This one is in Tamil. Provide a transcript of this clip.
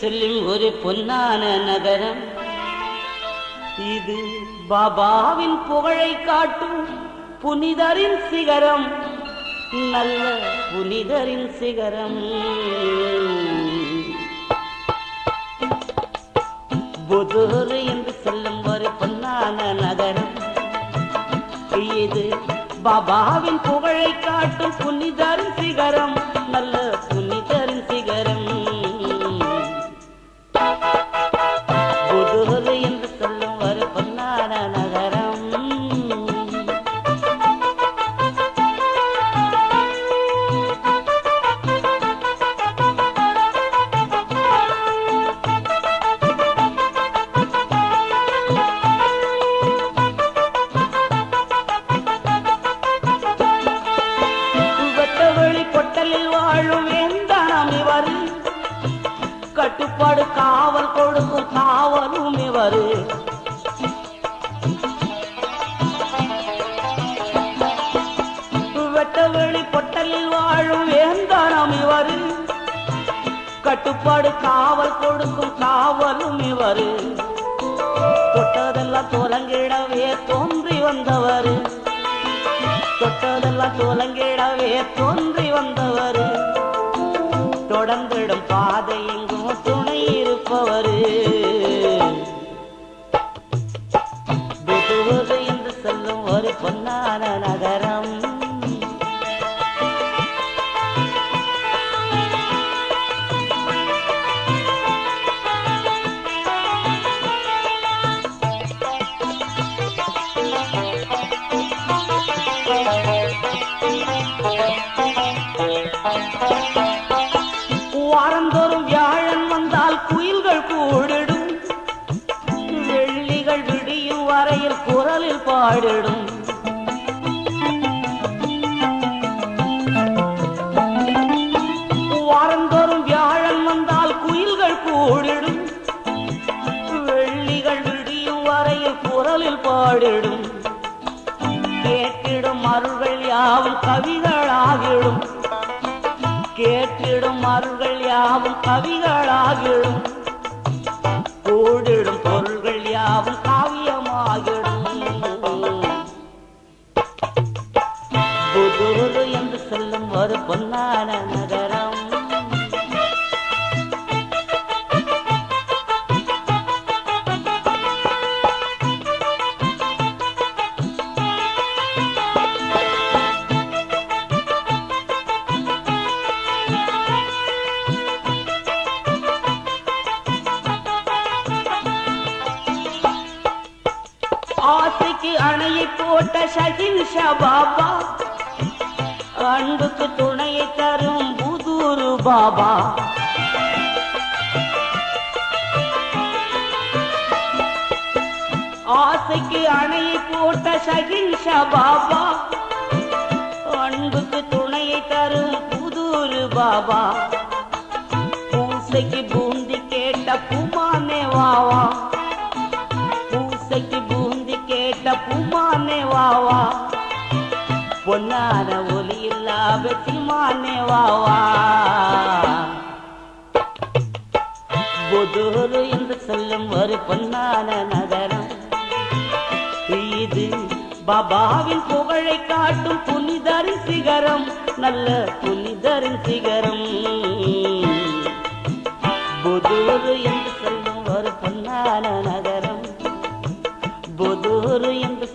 செல்லும் ஒரு பொன்னான நகரம் இது பாபாவின் புகழை காட்டும் புனிதரின் சிகரம் நல்ல புனிதரின் சிகரம் புதூர் என்று சொல்லும் ஒரு பொன்னான நகரம் இது பாபாவின் புகழை காட்டும் புனிதரின் சிகரம் நல்ல புனிதரின் சிகரம் புதூர் என்று சொல்லும் ஒரு பொன்னான நகரம் வெட்டவெளி பொட்டலில் வாழும் வேந்தானம் இவர் கட்டுப்பாடு காவல் கொடுக்கும் காவலும் இவர் வெட்டவெளி பொட்டலில் வாழும் வேந்தானம் இவர் கட்டுப்பாடு காவல் கொடுக்கும் காவலும் இவர் தொட்டதெல்லாம் தோலங்கிடவே தோன்றி வந்தவர் தொட்டதெல்லாம் தோலங்கிடவே தோன்றி வந்தவர் தொடர்ந்திடும் பாதை எங்கும் துணை இருப்பவர் புதுவது என்று சொல்லும் ஒரு பொன்னான நகரம் வாரந்தோறும் வியாழன் வந்தால் குயில்கள் கூடிடும் வெள்ளிகள் விடியும் வரையில் குரலில் பாடிடும் வாரந்தோறும் வியாழன் வந்தால் குயில்கள் கூடிடும் வெள்ளிகள் விடியும் வரையில் குரலில் பாடிடும் கேட்டிடும் அருள்கள் யாவும் கவிகளாகிடும் கேட்டிடும் அருள்கள் யாவும் கவிகளாகிடும் கூடிடும் பொருள்கள் யாவும் காவியமாகிடும் புதூர் என்று சொல்லும் ஒரு பொன்னான நகரம் ஆசைக்கு அணையை போட்ட ஷகில் பாபா அன்புக்கு துணையை தரும் புதூரு பாபா ஆசைக்கு அணையை போட்ட ஷகில் பாபா அன்புக்கு துணையை தரும் புதூரு பாபா பூசைக்கு பூந்தி கேட்ட புமானே வாவா பூசைக்கு பூந்தி கேட்ட புமானே வாவா பொன்னான ஒலி இல்லா வெற்றிமானே வாவா புதூர் என்று சொல்லும் ஒரு பொன்னான நகரம் இது பாபாவின் புகழை காட்டும் புனிதரின் சிகரம் நல்ல புனிதரின் சிகரம் புதூர் என்று சொல்லும் ஒரு பொன்னான நகரம் புதூர் என்று